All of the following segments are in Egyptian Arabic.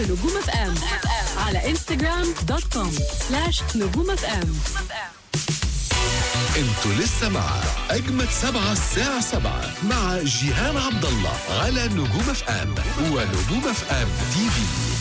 نجوم اف ام على انستغرام دوت كوم سلاش نجوم اف ام انتوا لسه مع اجمد سبعة الساعة سبعة مع جيهان عبد الله على نجوم اف ام ونجوم اف ام تي في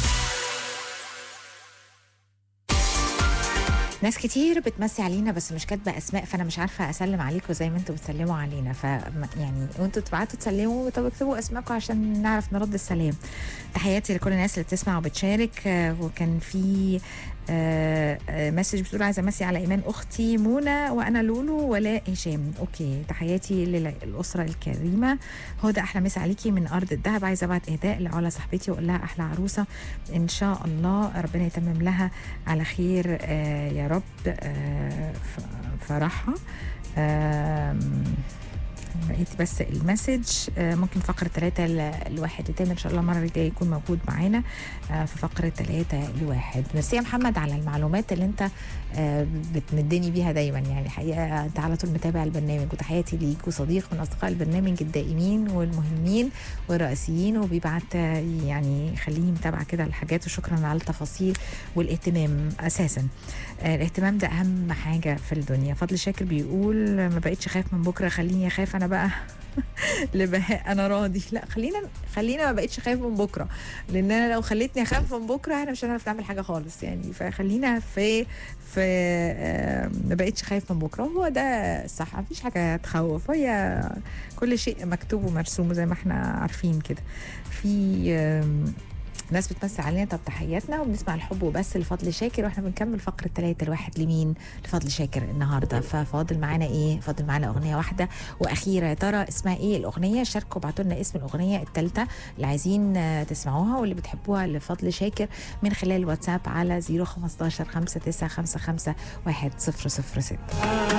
ناس كتير بتمسي علينا بس مش كاتبه اسماء فانا مش عارفه اسلم عليكم زي ما انتوا بتسلموا علينا ف يعني وانتوا تبعتوا تسلموا طب اكتبوا اسماءكم عشان نعرف نرد السلام تحياتي لكل الناس اللي بتسمع وبتشارك آه، وكان في آه، آه، مسج بتقول عايزه امسي على ايمان اختي منى وانا لولو ولاء هشام اوكي تحياتي للاسره الكريمه هدى احلى مسا عليكي من ارض الذهب عايزه ابعت اهداء لعلا صاحبتي واقول لها احلى عروسه ان شاء الله ربنا يتمم لها على خير آه يا رب آه ف- فرحها آم، لقيت بس المسج آه، ممكن فقرة ثلاثة لواحد لتامر إن شاء الله المرة الجاية يكون موجود معانا آه، في فقرة ثلاثة لواحد ميرسي يا محمد على المعلومات اللي أنت آه، بتمدني بيها دايما يعني حقيقة أنت على طول متابع البرنامج وتحياتي ليك وصديق من أصدقاء البرنامج الدائمين والمهمين والرئيسيين وبيبعت آه، يعني يخليني متابعة كده الحاجات وشكرا على التفاصيل والاهتمام أساسا آه، الاهتمام ده أهم حاجة في الدنيا فضل شاكر بيقول ما بقتش خايف من بكرة خليني أخاف أنا بقى لبهاء انا راضي لا خلينا خلينا ما بقتش خايف من بكره لان انا لو خليتني اخاف من بكره انا مش هنعرف نعمل حاجه خالص يعني فخلينا في في آه، ما بقتش خايف من بكره هو ده الصح مفيش حاجه تخوف هي كل شيء مكتوب ومرسوم زي ما احنا عارفين كده في آم، ناس بتمسي علينا طب تحياتنا وبنسمع الحب وبس لفضل شاكر واحنا بنكمل فقره ثلاثة الواحد لمين لفضل شاكر النهارده ففاضل معانا ايه فاضل معانا اغنيه واحده واخيره يا ترى اسمها ايه الاغنيه شاركوا ابعتوا لنا اسم الاغنيه الثالثه اللي عايزين آه، تسمعوها واللي بتحبوها لفضل شاكر من خلال الواتساب على 015 5955 100 6